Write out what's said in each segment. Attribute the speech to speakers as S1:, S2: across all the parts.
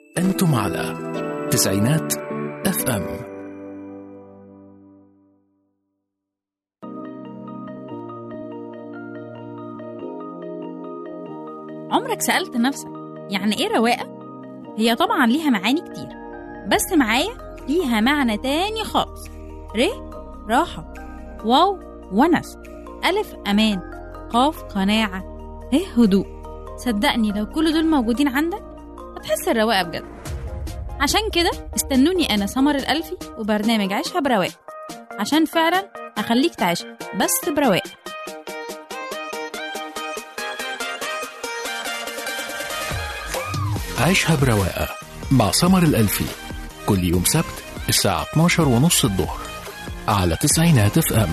S1: أنتم على تسعينات اف ام
S2: عمرك سألت نفسك يعني إيه رواقة؟ هي طبعا ليها معاني كتير بس معايا ليها معنى تاني خالص ر راحة واو ونس ألف أمان قاف قناعة ه هدوء صدقني لو كل دول موجودين عندك هتحس الرواقة بجد عشان كده استنوني أنا سمر الألفي وبرنامج عيشها برواقة عشان فعلا أخليك تعيشها بس برواقة
S1: عيشها برواقة مع سمر الألفي كل يوم سبت الساعة 12 ونص الظهر على تسعينات اف ام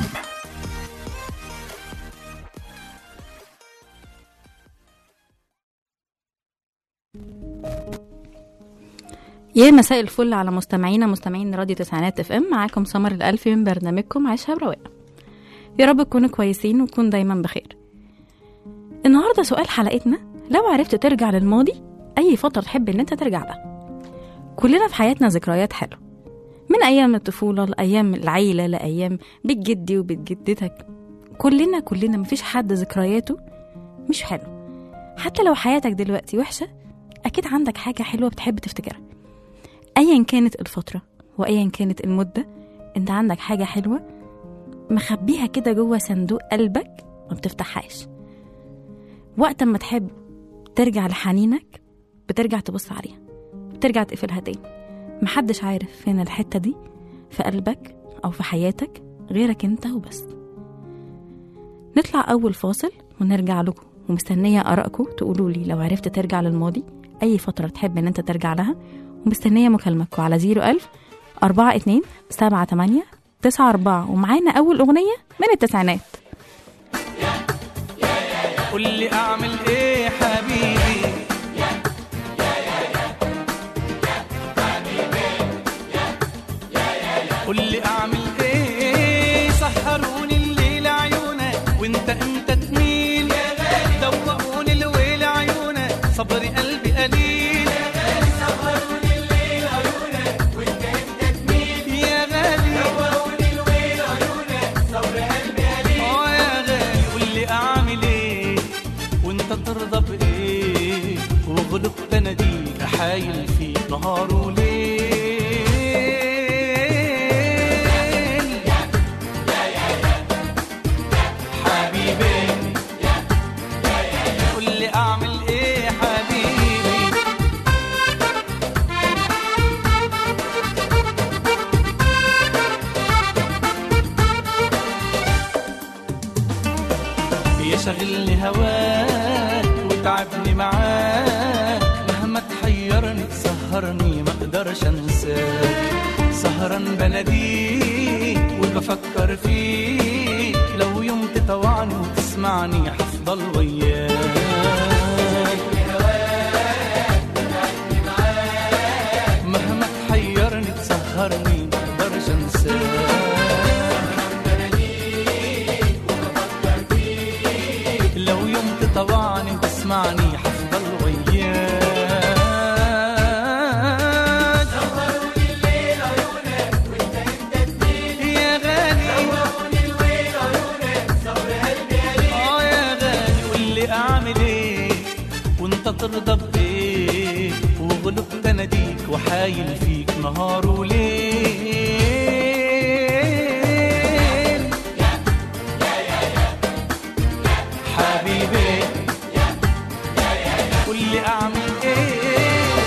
S2: يا مساء الفل على مستمعينا مستمعين راديو تسعينات اف ام معاكم سمر الألفي من برنامجكم عيشها برواقة يا رب تكونوا كويسين وتكون دايما بخير النهارده سؤال حلقتنا لو عرفت ترجع للماضي أي فترة تحب إن أنت ترجع لها كلنا في حياتنا ذكريات حلوة من أيام الطفولة لأيام العيلة لأيام بيت جدي وبيت جدتك كلنا كلنا مفيش حد ذكرياته مش حلو حتى لو حياتك دلوقتي وحشة أكيد عندك حاجة حلوة بتحب تفتكرها أيا كانت الفترة وأيا كانت المدة أنت عندك حاجة حلوة مخبيها كده جوه صندوق قلبك ما بتفتحهاش وقت ما تحب ترجع لحنينك بترجع تبص عليها بترجع تقفلها تاني محدش عارف فين الحتة دي في قلبك أو في حياتك غيرك انت وبس نطلع أول فاصل ونرجع لكم ومستنية آرائكم تقولوا لي لو عرفت ترجع للماضي أي فترة تحب إن أنت ترجع لها ومستنية مكالمتكم على 01000 42 78 94 ومعانا أول أغنية من التسعينات
S3: قول لي اعمل ايه حبيبي قول لي اعمل ايه سهروني الليل عيونك وانت امتى تميل دوقوني الويل عيونك صبري قلبي قليل سهروني الليل عيونك وانت امتى تميل يا غالي دوقوني الويل عيونك صبري قلبي قليل اه يا غالي قول لي اعمل ايه وانت ترضى بايه وغلقت اناديك احايل فيك نهار وليل حبيبي قول لي اعمل ايه حبيبي يشغلني هواك وتعبني معاك مهما تحيرني تسهرني ما اقدرش انساك سهران بناديك وبفكر فيك لو يوم تطوعني وتسمعني حفضل وياك مهما تحيرني تسهرني ما اقدرش انساك لو يوم تطوعني وتسمعني حفضل وياك يا غالي اه يا غالي قول لي اعمل ايه وانت ترضى بايه وغلبت اناديك وحايل فيك نهار وليل حبيبي قول لي اعمل ايه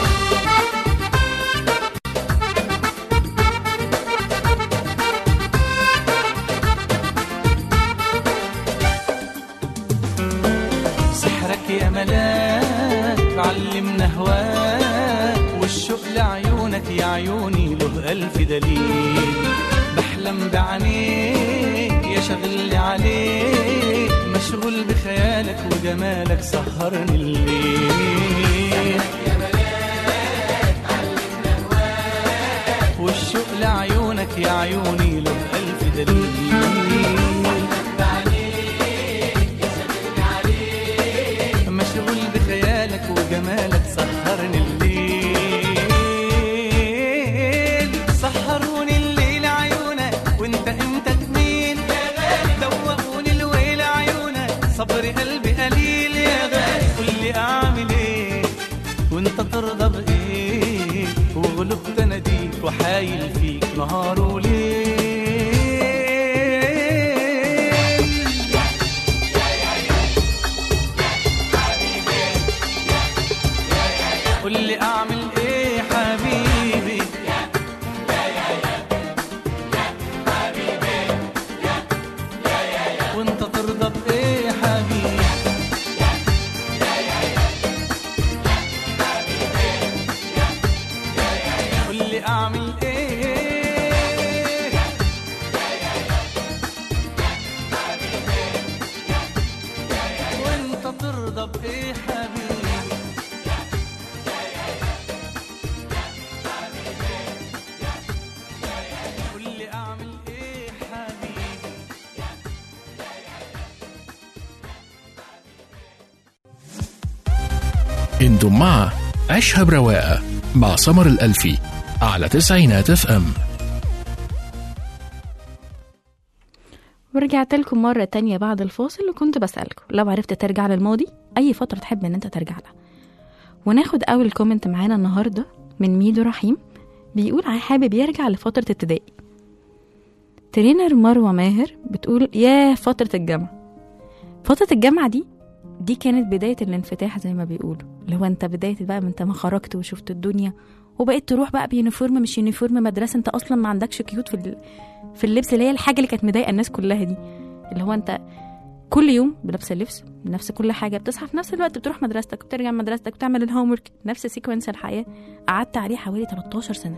S3: سحرك يا ملاك علمنا هواك والشوق لعيونك يا عيوني له ألف دليل بحلم بعينيك يا شغلي عليك مشغول بخيالك وجمالك سهرني الليل والشوق لعيونك يا عيوني له ألف دليل مشغول بخيالك وجمالك سهرني الليل وانت ترضى بايه وغلبت اناديك وحايل فيك نهار وليل قول لي اعمل ايه حبيبي وانت ترضى بايه حبيبي قول لي اعمل ايه وانت ترضى بايه حبيبي قول لي اعمل ايه حبيبي
S1: انتم مع عيشها برواقة مع سمر الألفي على تسعينات اف ام
S2: ورجعت لكم مرة تانية بعد الفاصل وكنت بسألكم لو عرفت ترجع للماضي أي فترة تحب إن أنت ترجع لها وناخد أول كومنت معانا النهاردة من ميدو رحيم بيقول عا- حابب يرجع لفترة ابتدائي ترينر مروة ماهر بتقول يا فترة الجامعة فترة الجامعة دي دي كانت بداية الانفتاح زي ما بيقولوا اللي هو انت بداية بقى ما انت ما خرجت وشفت الدنيا وبقيت تروح بقى بيونيفورم مش يونيفورم مدرسة انت اصلا ما عندكش كيوت في ال- في اللبس اللي هي الحاجة اللي كانت مضايقة الناس كلها دي اللي هو انت كل يوم بنفس اللبس بنفس كل حاجة بتصحى في نفس الوقت بتروح مدرستك وبترجع مدرستك وتعمل الهوم ورك نفس سيكونس الحياة قعدت عليه حوالي 13 سنة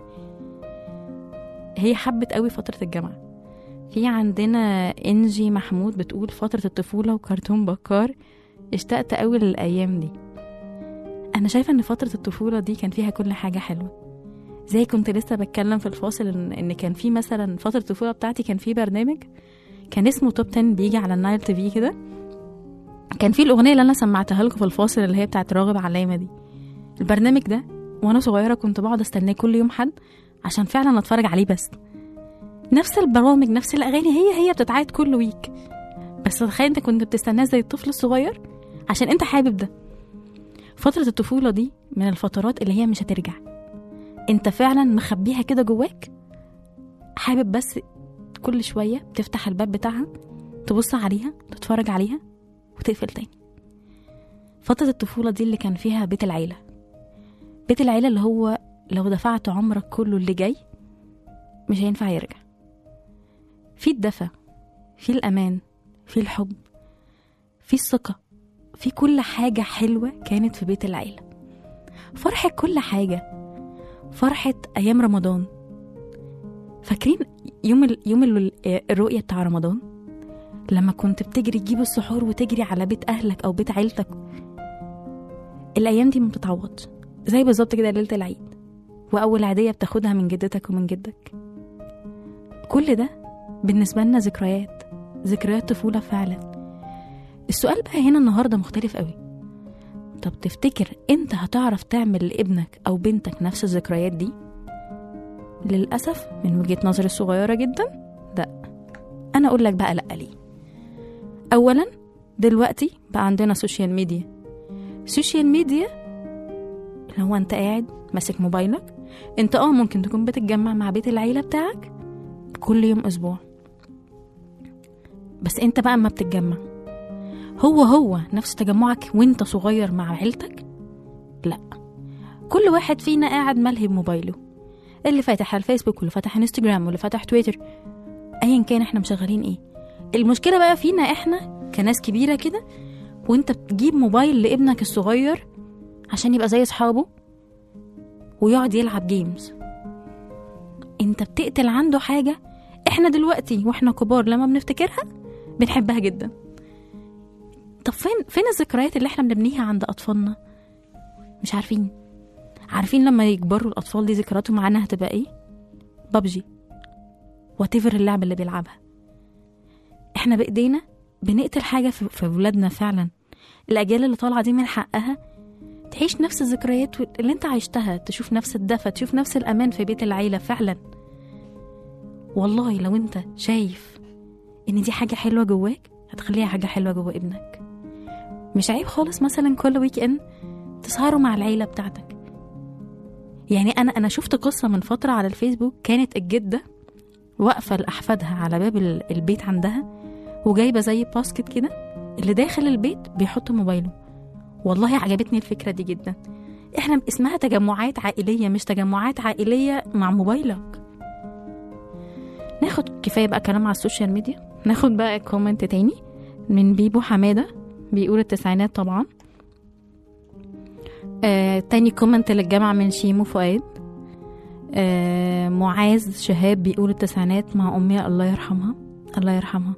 S2: هي حبت قوي فترة الجامعة في عندنا انجي محمود بتقول فترة الطفولة وكرتون بكار اشتقت قوي للأيام دي أنا شايفة إن فترة الطفولة دي كان فيها كل حاجة حلوة زي كنت لسه بتكلم في الفاصل إن, إن كان في مثلا فترة الطفولة بتاعتي كان في برنامج كان اسمه توب 10 بيجي على النايل تي في كده كان في الأغنية اللي أنا سمعتها لكم في الفاصل اللي هي بتاعت راغب علامة دي البرنامج ده وأنا صغيرة كنت بقعد استناه كل يوم حد عشان فعلا أتفرج عليه بس نفس البرامج نفس الأغاني هي هي بتتعاد كل ويك بس تخيل انت كنت بتستناه زي الطفل الصغير عشان انت حابب ده فترة الطفولة دي من الفترات اللي هي مش هترجع انت فعلا مخبيها كده جواك حابب بس كل شوية تفتح الباب بتاعها تبص عليها تتفرج عليها وتقفل تاني فترة الطفولة دي اللي كان فيها بيت العيلة بيت العيلة اللي هو لو دفعت عمرك كله اللي جاي مش هينفع يرجع في الدفى في الأمان في الحب في الثقة في كل حاجة حلوة كانت في بيت العيلة فرحة كل حاجة فرحة أيام رمضان فاكرين يوم ال... يوم ال... الرؤية بتاع رمضان لما كنت بتجري تجيب السحور وتجري على بيت أهلك أو بيت عيلتك الأيام دي ما بتتعوضش زي بالظبط كده ليلة العيد وأول عيدية بتاخدها من جدتك ومن جدك كل ده بالنسبة لنا ذكريات ذكريات طفولة فعلا السؤال بقى هنا النهاردة مختلف قوي طب تفتكر انت هتعرف تعمل لابنك او بنتك نفس الذكريات دي للأسف من وجهة نظري الصغيرة جدا لا أنا أقول لك بقى لأ ليه أولا دلوقتي بقى عندنا سوشيال ميديا سوشيال ميديا اللي هو أنت قاعد ماسك موبايلك أنت اه ممكن تكون بتتجمع مع بيت العيلة بتاعك كل يوم أسبوع بس انت بقى اما بتتجمع هو هو نفس تجمعك وانت صغير مع عيلتك لا كل واحد فينا قاعد ملهي بموبايله اللي فاتح على الفيسبوك واللي فاتح انستجرام واللي فاتح تويتر ايا كان احنا مشغلين ايه المشكله بقى فينا احنا كناس كبيره كده وانت بتجيب موبايل لابنك الصغير عشان يبقى زي اصحابه ويقعد يلعب جيمز انت بتقتل عنده حاجه احنا دلوقتي واحنا كبار لما بنفتكرها بنحبها جدا طب فين فين الذكريات اللي احنا بنبنيها عند اطفالنا مش عارفين عارفين لما يكبروا الاطفال دي ذكرياتهم عنها هتبقى ايه بابجي واتيفر اللعبه اللي بيلعبها احنا بايدينا بنقتل حاجه في في ولادنا فعلا الاجيال اللي طالعه دي من حقها تعيش نفس الذكريات اللي انت عشتها تشوف نفس الدفى تشوف نفس الامان في بيت العيله فعلا والله لو انت شايف ان دي حاجه حلوه جواك هتخليها حاجه حلوه جوا ابنك مش عيب خالص مثلا كل ويك اند تسهروا مع العيله بتاعتك يعني انا انا شفت قصه من فتره على الفيسبوك كانت الجده واقفه لاحفادها على باب ال- البيت عندها وجايبه زي باسكت كده اللي داخل البيت بيحط موبايله والله عجبتني الفكره دي جدا احنا اسمها تجمعات عائليه مش تجمعات عائليه مع موبايلك ناخد كفايه بقى كلام على السوشيال ميديا ناخد بقى كومنت تاني من بيبو حماده بيقول التسعينات طبعا آه، تاني كومنت للجامعة من شيمو فؤاد آه، معاذ شهاب بيقول التسعينات مع أمي الله يرحمها الله يرحمها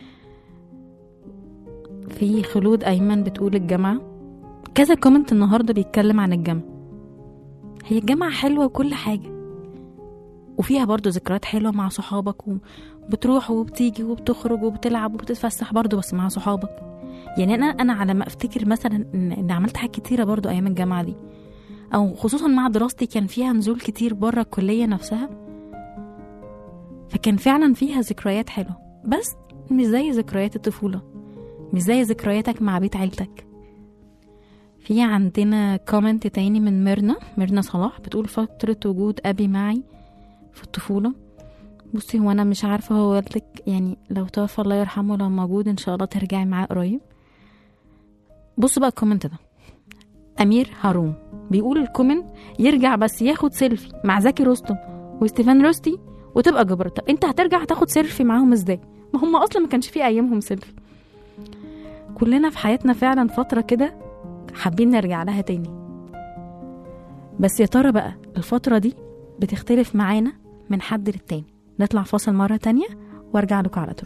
S2: في خلود أيمن بتقول الجامعة كذا كومنت النهاردة بيتكلم عن الجامعة هي الجامعة حلوة وكل حاجة وفيها برضو ذكريات حلوة مع صحابك وبتروح وبتيجي وبتخرج وبتلعب وبتتفسح برضو بس مع صحابك يعني انا انا على ما افتكر مثلا ان, إن عملت حاجات كتيره برضو ايام الجامعه دي او خصوصا مع دراستي كان فيها نزول كتير بره الكليه نفسها فكان فعلا فيها ذكريات حلوه بس مش زي ذكريات الطفوله مش زي ذكرياتك مع بيت عيلتك في عندنا كومنت تاني من ميرنا ميرنا صلاح بتقول فترة وجود أبي معي في الطفولة بصي هو أنا مش عارفة هو والدك يعني لو توفى الله يرحمه لو موجود إن شاء الله ترجعي معاه قريب بص بقى الكومنت ده امير هارون بيقول الكومنت يرجع بس ياخد سيلفي مع زكي رستم وستيفان روستي وتبقى جبر طب انت هترجع تاخد سيلفي معاهم ازاي ما هم اصلا ما كانش في ايامهم سيلفي كلنا في حياتنا فعلا فتره كده حابين نرجع لها تاني بس يا ترى بقى الفتره دي بتختلف معانا من حد للتاني نطلع فاصل مره تانية وارجع لكم على طول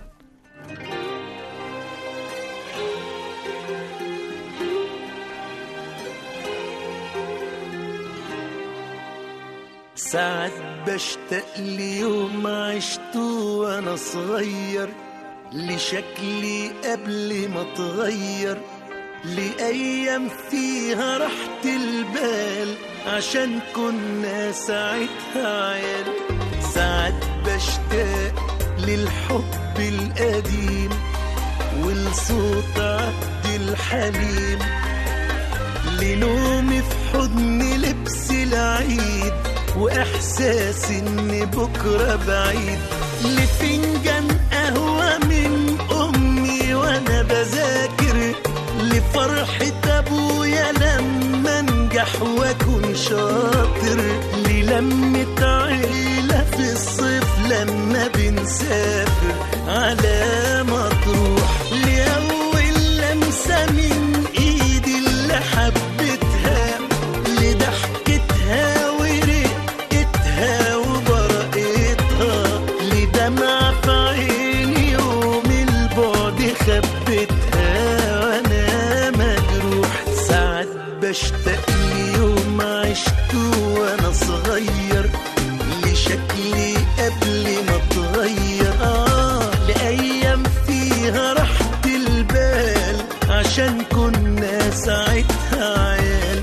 S4: ساعات بشتاق ليوم عشته وانا صغير لشكلي قبل ما اتغير لأيام فيها راحة البال عشان كنا ساعتها عيال ساعات بشتاق للحب القديم ولصوت عبد الحليم لنومي في حضن لبس العيد واحساس ان بكره بعيد لفنجان قهوه من امي وانا بذاكر لفرحه ابويا لما انجح واكون شاطر للمه عيله في الصيف لما بنسافر على مطروح لاول لمسه من ايدي اللي حبيتها لضحكتها ورقتها وبرقتها لدمع في عيني يوم البعد خبتها وانا مجروح ساعات بشتاق ليوم عشته وانا صغير لشكلي قبل ما اتغير اه لايام فيها راحة البال عشان كنا ساعتها عيال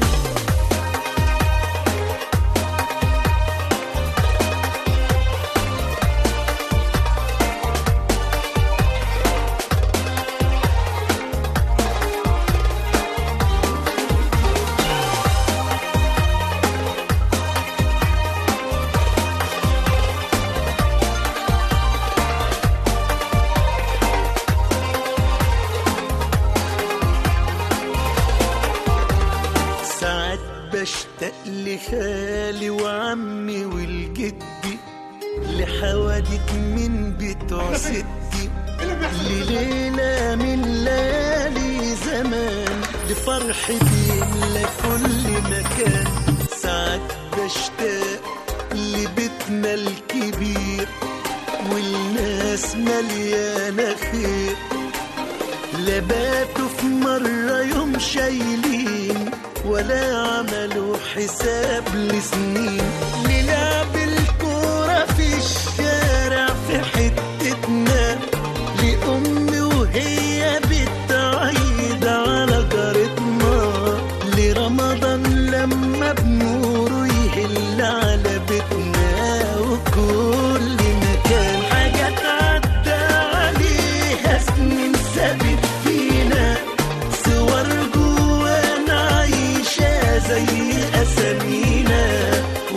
S4: ساعات بشتاق لخالي وعمي والجدي لحوادث من بتوع ستي لليلة من ليالي زمان لفرحة يملى كل مكان ساعات بشتاق لبيتنا الكبير والناس مليانة خير لباتوا في مرة يوم شايلين ولا عملوا حساب لسنين للعب الكورة في الشارع في حتتنا لأمي وهي بتعيد على جارتنا لرمضان لما بنوره يهل على بيتنا وكل مكان حاجات عدى عليها سنين ثابت فينا صور جوانا عايشة زي أسامينا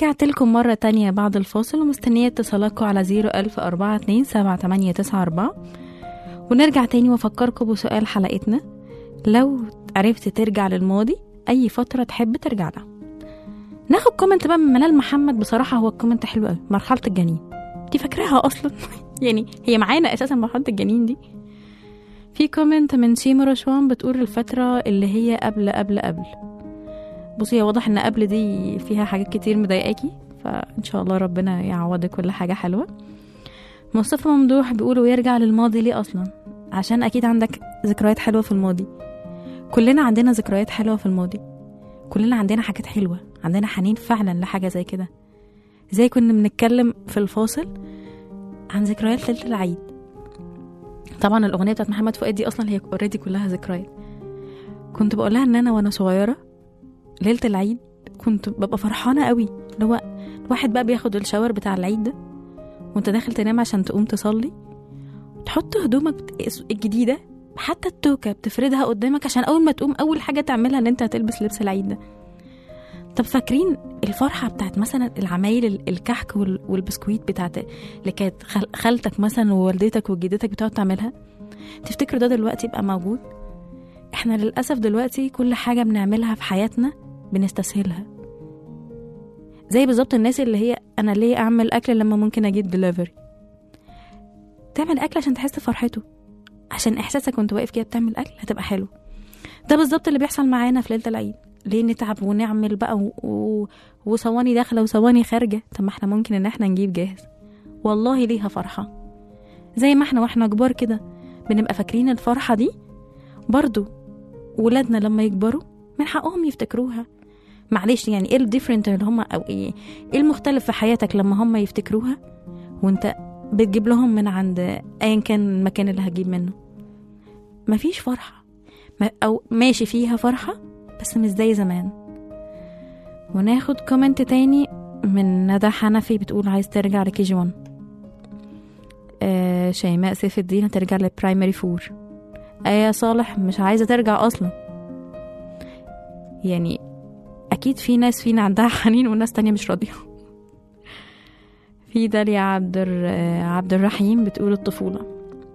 S2: ورجعت لكم مرة تانية بعد الفاصل ومستنية اتصالاتكم على 01042 ونرجع تاني وافكركم بسؤال حلقتنا لو عرفت ترجع للماضي اي فترة تحب ترجع لها ناخد كومنت بقى من منال محمد بصراحة هو الكومنت حلو قوي مرحلة الجنين دي فاكراها اصلا يعني هي معانا اساسا مرحلة الجنين دي في كومنت من شيمو رشوان بتقول الفترة اللي هي قبل قبل قبل بصي هي واضح ان قبل دي فيها حاجات كتير مضايقاكي فان شاء الله ربنا يعوضك كل حاجة حلوة مصطفى ممدوح بيقول ويرجع للماضي ليه اصلا عشان اكيد عندك ذكريات حلوة في الماضي كلنا عندنا ذكريات حلوة في الماضي كلنا عندنا حاجات حلوة عندنا حنين فعلا لحاجة زي كده زي كنا بنتكلم في الفاصل عن ذكريات ليلة العيد طبعا الأغنية بتاعت محمد فؤاد دي أصلا هي اوريدي كلها ذكريات كنت بقولها إن أنا وأنا صغيرة ليلة العيد كنت ببقى فرحانة قوي اللي هو الواحد بقى بياخد الشاور بتاع العيد ده وانت داخل تنام عشان تقوم تصلي تحط هدومك الجديدة حتى التوكة بتفردها قدامك عشان أول ما تقوم أول حاجة تعملها إن أنت هتلبس لبس العيد ده طب فاكرين الفرحة بتاعت مثلا العمايل ال- الكحك وال- والبسكويت بتاعت اللي كانت خال- خالتك مثلا ووالدتك وجدتك بتقعد تعملها تفتكروا ده دلوقتي يبقى موجود احنا للأسف دلوقتي كل حاجة بنعملها في حياتنا بنستسهلها زي بالظبط الناس اللي هي انا ليه اعمل اكل لما ممكن اجيب دليفري تعمل اكل عشان تحس بفرحته عشان احساسك وانت واقف كده بتعمل اكل هتبقى حلو ده بالظبط اللي بيحصل معانا في ليله العيد ليه نتعب ونعمل بقى و... و... وصواني داخله وصواني خارجه طب ما احنا ممكن ان احنا نجيب جاهز والله ليها فرحه زي ما احنا واحنا كبار كده بنبقى فاكرين الفرحه دي برضو ولادنا لما يكبروا من حقهم يفتكروها معلش يعني ايه الديفرنت اللي هم او ايه ايه المختلف في حياتك لما هم يفتكروها وانت بتجيب لهم من عند ايا كان المكان اللي هتجيب منه مفيش فرحة ما- او ماشي فيها فرحة بس مش زي زمان وناخد كومنت تاني من ندى حنفي بتقول عايز ترجع لكي جي 1 آه شيماء سيف الدين هترجع لبرايمري فور آية صالح مش عايزة ترجع أصلا يعني أكيد في ناس فينا عندها حنين وناس تانية مش راضية في داليا عبد الر- آه، عبد الرحيم بتقول الطفولة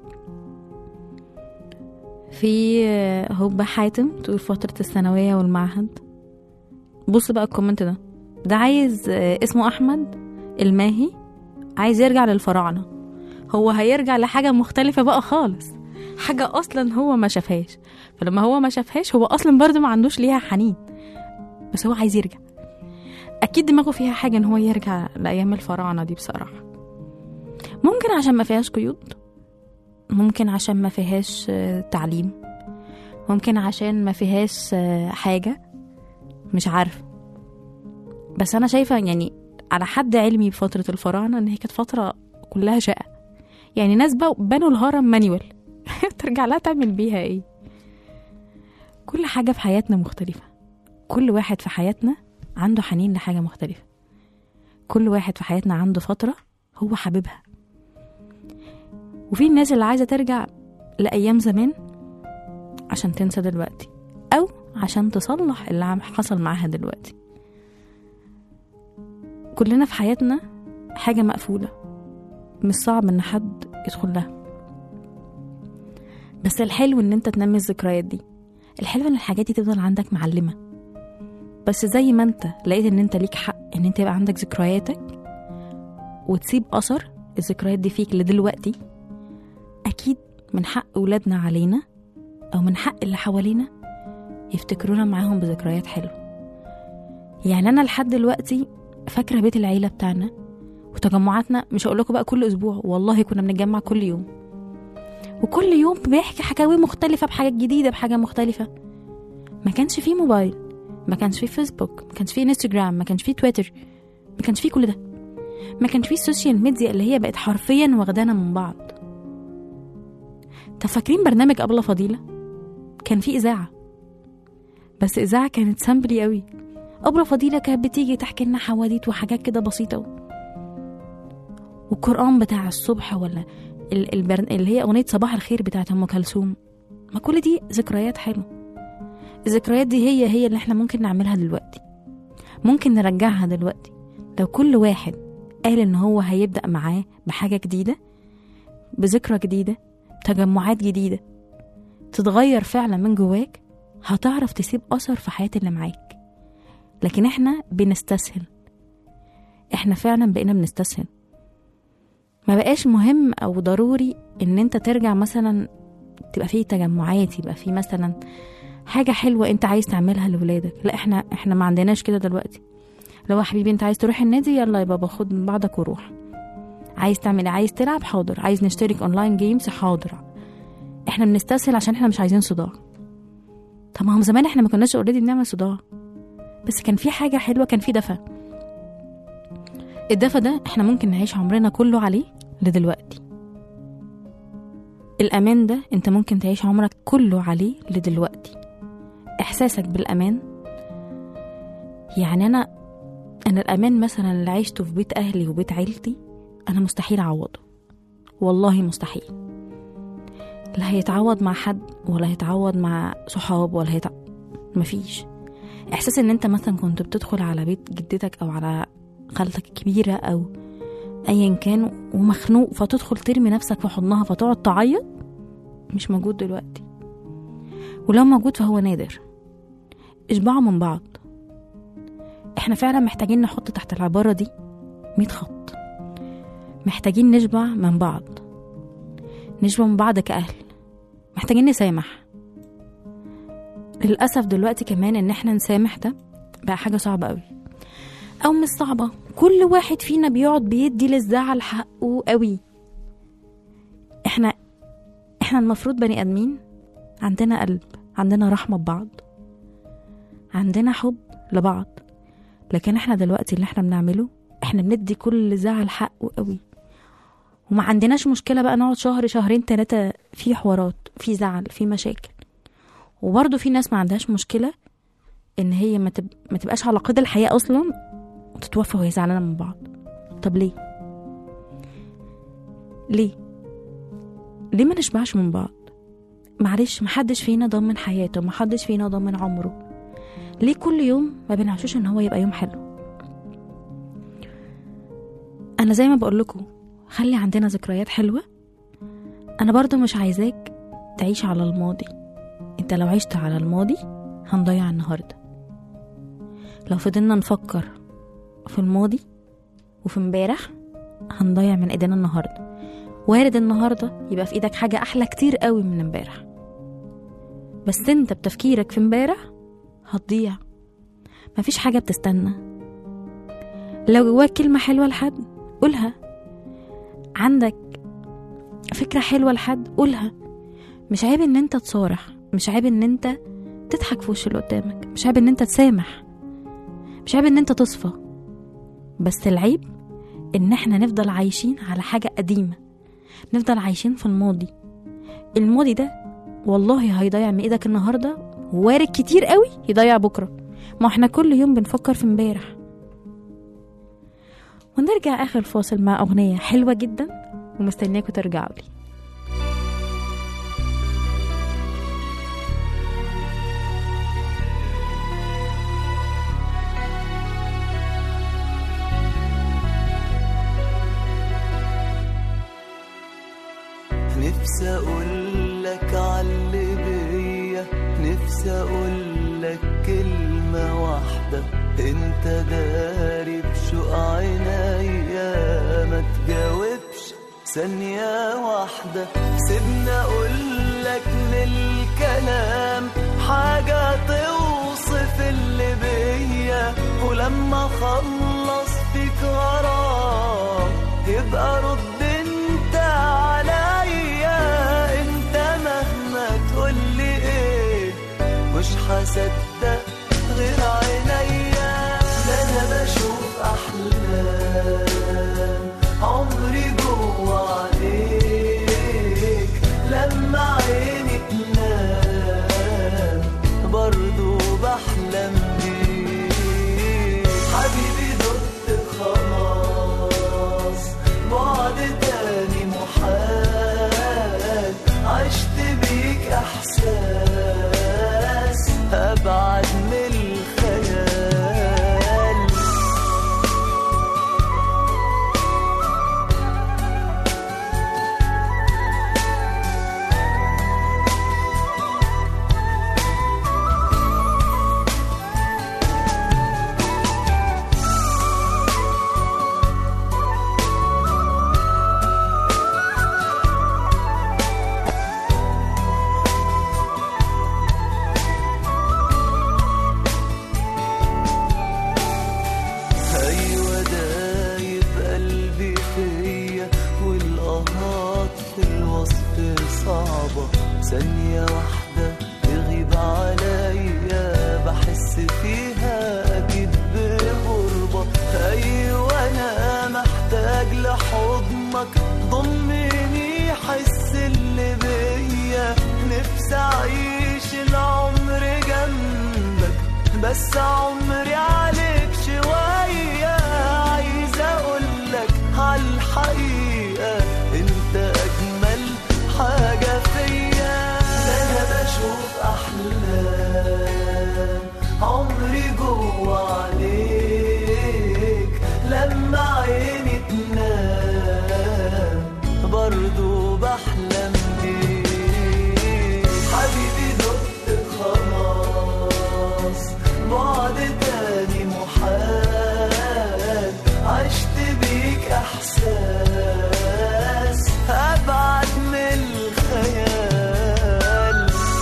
S2: في آه، هبة حاتم تقول فترة الثانوية والمعهد بص بقى الكومنت ده ده عايز آه، اسمه أحمد الماهي عايز يرجع للفراعنة هو هيرجع لحاجة مختلفة بقى خالص حاجة أصلا هو ما شافهاش فلما هو ما شافهاش هو أصلا برضه ما عندوش ليها حنين بس هو عايز يرجع اكيد دماغه فيها حاجه ان هو يرجع لايام الفراعنه دي بصراحه ممكن عشان ما فيهاش قيود ممكن عشان ما فيهاش آه، تعليم ممكن عشان ما فيهاش آه، حاجه مش عارفه بس انا شايفه يعني على حد علمي بفتره الفراعنه ان هي كانت فتره كلها شقه يعني ناس بقوا- بنوا الهرم مانيوال ترجع لها تعمل بيها ايه كل حاجه في حياتنا مختلفه كل واحد في حياتنا عنده حنين لحاجة مختلفة كل واحد في حياتنا عنده فترة هو حاببها وفي الناس اللي عايزة ترجع لأيام زمان عشان تنسى دلوقتي أو عشان تصلح اللي عم حصل معاها دلوقتي كلنا في حياتنا حاجة مقفولة مش صعب إن حد يدخل لها بس الحلو إن أنت تنمي الذكريات دي الحلو إن الحاجات دي تفضل عندك معلمة بس زي ما انت لقيت ان انت ليك حق ان انت يبقى عندك ذكرياتك وتسيب اثر الذكريات دي فيك لدلوقتي اكيد من حق ولادنا علينا او من حق اللي حوالينا يفتكرونا معاهم بذكريات حلوه يعني انا لحد دلوقتي فاكره بيت العيله بتاعنا وتجمعاتنا مش هقول لكم بقى كل اسبوع والله كنا بنتجمع كل يوم وكل يوم بيحكي حكاوي مختلفه بحاجات جديده بحاجه مختلفه ما كانش فيه موبايل ما كانش فيه فيسبوك ما كانش فيه انستجرام ما كانش فيه تويتر ما كانش فيه كل ده ما كانش فيه السوشيال ميديا اللي هي بقت حرفيا واخدانا من بعض طب فاكرين برنامج أبلة فضيلة كان فيه إذاعة بس إذاعة كانت سامبلي قوي أبلة فضيلة كانت بتيجي تحكي لنا حواديت وحاجات كده بسيطة والقرآن بتاع الصبح ولا ال- البرن... اللي هي أغنية صباح الخير بتاعت أم كلثوم ما كل دي ذكريات حلوة الذكريات دي هي هي اللي احنا ممكن نعملها دلوقتي ممكن نرجعها دلوقتي لو كل واحد قال ان هو هيبدأ معاه بحاجة جديدة بذكرى جديدة تجمعات جديدة تتغير فعلا من جواك هتعرف تسيب أثر في حياة اللي معاك لكن احنا بنستسهل احنا فعلا بقينا بنستسهل ما بقاش مهم او ضروري ان انت ترجع مثلا تبقى فيه تجمعات يبقى فيه مثلا حاجة حلوة انت عايز تعملها لولادك لا احنا احنا ما عندناش كده دلوقتي لو يا حبيبي انت عايز تروح النادي يلا يا بابا خد من بعضك وروح عايز تعمل ايه عايز تلعب حاضر عايز نشترك اونلاين جيمز حاضر احنا بنستسهل عشان احنا مش عايزين صداع طب ما هم زمان احنا ما كناش اوريدي بنعمل صداع بس كان في حاجة حلوة كان في دفى الدفى ده احنا ممكن نعيش عمرنا كله عليه لدلوقتي الأمان ده انت ممكن تعيش عمرك كله عليه لدلوقتي إحساسك بالأمان يعني أنا أنا الأمان مثلا اللي عشته في بيت أهلي وبيت عيلتي أنا مستحيل أعوضه والله مستحيل لا هيتعوض مع حد ولا هيتعوض مع صحاب ولا هيتعوض مفيش احساس ان انت مثلا كنت بتدخل على بيت جدتك او على خالتك الكبيره او ايا كان ومخنوق فتدخل ترمي نفسك في حضنها فتقعد تعيط مش موجود دلوقتي ولو موجود فهو نادر اشبعوا من بعض احنا فعلا محتاجين نحط تحت العباره دي مية خط محتاجين نشبع من بعض نشبع من بعض كأهل محتاجين نسامح للأسف دلوقتي كمان إن إحنا نسامح ده بقى حاجة صعبة قوي أو مش صعبة كل واحد فينا بيقعد بيدي للزعل حقه قوي إحنا إحنا المفروض بني آدمين عندنا قلب عندنا رحمة ببعض عندنا حب لبعض لكن إحنا دلوقتي اللي إحنا بنعمله إحنا بندي كل زعل حقه قوي وما عندناش مشكلة بقى نقعد شهر شهرين ثلاثة في حوارات في زعل في مشاكل وبرضه في ناس ما عندهاش مشكلة إن هي ما, تب... ما تبقاش على قيد الحياة أصلا وتتوفى وهي زعلانة من بعض طب ليه؟ ليه؟ ليه ما نشبعش من بعض؟ معلش محدش فينا ضامن حياته محدش فينا ضامن عمره ليه كل يوم ما بنعشوش ان هو يبقى يوم حلو انا زي ما بقول لكم خلي عندنا ذكريات حلوة انا برضو مش عايزاك تعيش على الماضي انت لو عشت على الماضي هنضيع النهاردة لو فضلنا نفكر في الماضي وفي امبارح هنضيع من ايدينا النهاردة وارد النهاردة يبقى في ايدك حاجة احلى كتير قوي من امبارح بس انت بتفكيرك في امبارح هتضيع مفيش حاجة بتستنى لو جواك كلمة حلوة لحد قولها عندك فكرة حلوة لحد قولها مش عيب ان انت تصارح مش عيب ان انت تضحك في وش اللي قدامك مش عيب ان انت تسامح مش عيب ان انت تصفى بس العيب ان احنا نفضل عايشين على حاجة قديمة نفضل عايشين في الماضي الماضي ده والله هيضيع من ايدك النهاردة وارد كتير قوي يضيع بكرة ما احنا كل يوم بنفكر في امبارح ونرجع اخر فاصل مع اغنية حلوة جدا ومستنياكم ترجعوا لي
S4: نفسي اقول لك عاللي بيا نفسي اقول لك كلمة واحدة انت داري بشوق عينيا ما تجاوبش ثانية واحدة سيبني اقول لك من الكلام حاجة توصف اللي بيا ولما اخلص فيك غرام يبقى رد انت عليا انت مهما تقولي ايه مش هصدق غير عينيا ده انا بشوف احلام عمري جوا عليك لما عيني تنام برضو بحلم بيك حبيبي دقت خلاص بعد تاني محال عشت بيك احساس ابعد ثانية واحدة تغيب عليا بحس فيها أكيد بغربة أيوة أنا محتاج لحضنك ضمني حس اللي بيا نفسي أعيش العمر جنبك بس عمري عليك شوية عايز أقولك عالحقيقة أنت أجمل حاجة فيا أنا بشوف أحلام عمري جوا عليك لما عيني تنام برضو بحلم بيك حبيبي دقت خلاص بعد تاني محال عشت بيك احساس ابعد من الخيال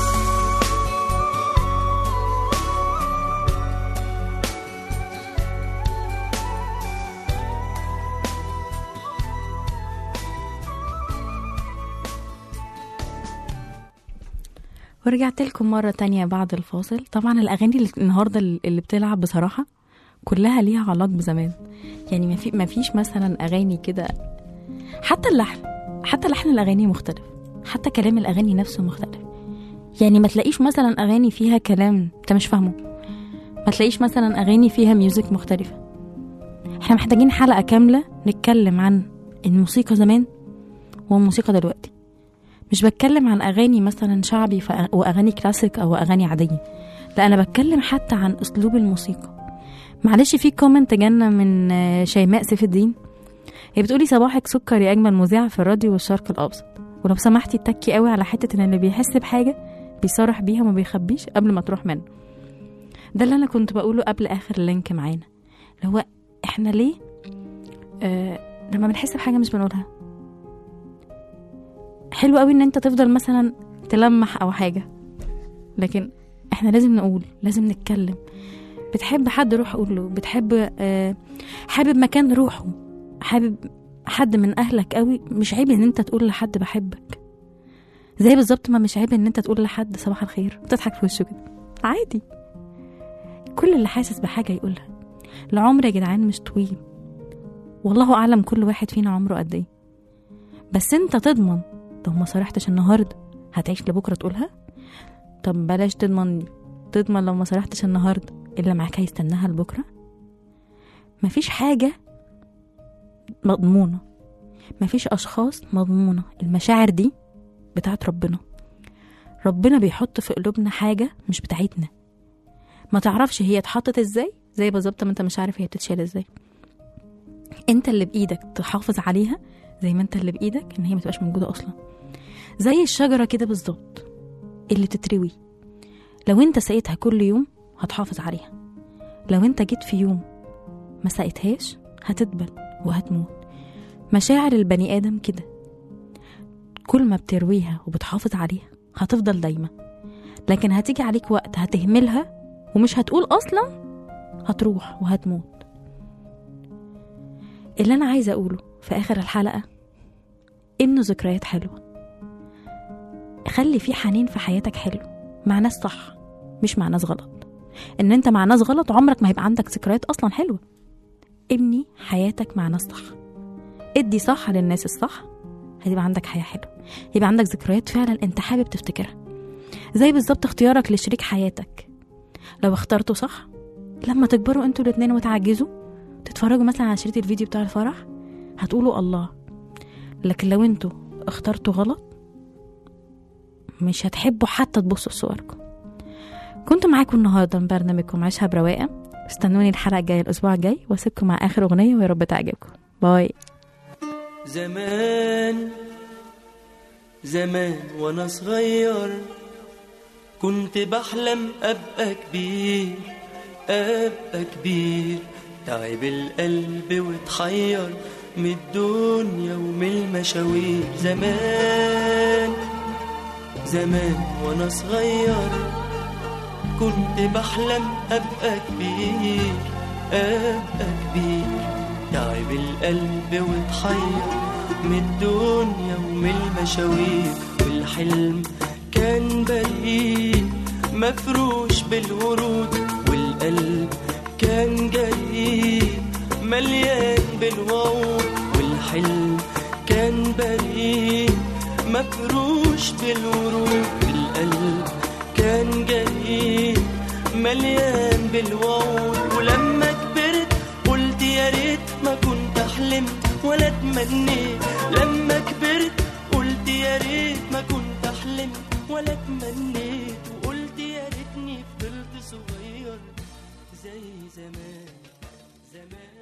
S2: ورجعت لكم مرة تانية بعد الفاصل طبعا الأغاني اللي النهاردة اللي بتلعب بصراحة كلها ليها علاقة بزمان يعني ما في ما فيش مثلا أغاني كده حتى اللحن حتى لحن الأغاني مختلف حتى كلام الأغاني نفسه مختلف يعني ما تلاقيش مثلا أغاني فيها كلام أنت مش فاهمه ما تلاقيش مثلا أغاني فيها ميوزك مختلفة احنا محتاجين حلقة كاملة نتكلم عن الموسيقى زمان والموسيقى دلوقتي مش بتكلم عن اغاني مثلا شعبي فأ- واغاني كلاسيك او اغاني عاديه لا انا بتكلم حتى عن اسلوب الموسيقى معلش في كومنت جانا من آه، شيماء سيف الدين هي بتقولي صباحك سكر يا اجمل مذيع في الراديو والشرق الاوسط ولو سمحتي اتكي قوي على حته ان اللي بيحس بحاجه بيصرح بيها وما بيخبيش قبل ما تروح منه ده اللي انا كنت بقوله قبل اخر لينك معانا اللي هو احنا ليه آه لما بنحس بحاجه مش بنقولها حلو قوي ان انت تفضل مثلا تلمح او حاجه لكن احنا لازم نقول لازم نتكلم بتحب حد روح قول له بتحب آه، حابب مكان روحه حابب حد من اهلك قوي مش عيب ان انت تقول لحد بحبك زي بالظبط ما مش عيب ان انت تقول لحد صباح الخير وتضحك في وشه كده عادي كل اللي حاسس بحاجه يقولها العمر يا جدعان مش طويل والله اعلم كل واحد فينا عمره قد ايه بس انت تضمن لو ما صرحتش النهارده هتعيش لبكره تقولها طب بلاش تضمن دي تضمن لو ما صرحتش النهارده اللي معاك هيستناها لبكره مفيش حاجه مضمونه مفيش اشخاص مضمونه المشاعر دي بتاعت ربنا ربنا بيحط في قلوبنا حاجه مش بتاعتنا ما تعرفش هي اتحطت ازاي زي بالظبط ما انت مش عارف هي بتتشال ازاي انت اللي بايدك تحافظ عليها زي ما انت اللي بايدك ان هي ما تبقاش موجوده اصلا زي الشجره كده بالظبط اللي تتروي لو انت سقيتها كل يوم هتحافظ عليها لو انت جيت في يوم ما سقيتهاش هتدبل وهتموت مشاعر البني ادم كده كل ما بترويها وبتحافظ عليها هتفضل دايما لكن هتيجي عليك وقت هتهملها ومش هتقول اصلا هتروح وهتموت اللي انا عايزه اقوله في اخر الحلقه ابنوا ذكريات حلوه خلي في حنين في حياتك حلو مع ناس صح مش مع ناس غلط ان انت مع ناس غلط عمرك ما هيبقى عندك ذكريات اصلا حلوه ابني حياتك مع ناس صح ادي صح للناس الصح هتبقى عندك حياه حلوه يبقى عندك ذكريات فعلا انت حابب تفتكرها زي بالظبط اختيارك لشريك حياتك لو اخترته صح لما تكبروا انتوا الاتنين وتعجزوا تتفرجوا مثلا على شريط الفيديو بتاع الفرح هتقولوا الله لكن لو انتوا اخترتوا غلط مش هتحبوا حتى تبصوا لصوركم كنت معاكم النهارده من برنامجكم عيشها برواقه استنوني الحلقه الجايه الاسبوع الجاي واسيبكم مع اخر اغنيه ويا رب تعجبكم باي
S5: زمان زمان وانا صغير كنت بحلم ابقى كبير ابقى كبير تعب القلب واتحير من الدنيا ومن المشاوير زمان زمان وانا صغير كنت بحلم ابقى كبير ابقى كبير تعب القلب واتحير من الدنيا ومن المشاوير والحلم كان بريء مفروش بالورود والقلب كان جريء مليان بالوعود والحلم كان بريء مفروش بالورود والقلب كان جريء مليان بالوعود ولما كبرت قلت يا ريت ما كنت حلمت ولا تمنيت لما كبرت قلت يا ريت ما كنت حلمت ولا تمنيت وقلت يا ريتني فضلت صغير زي زمان زمان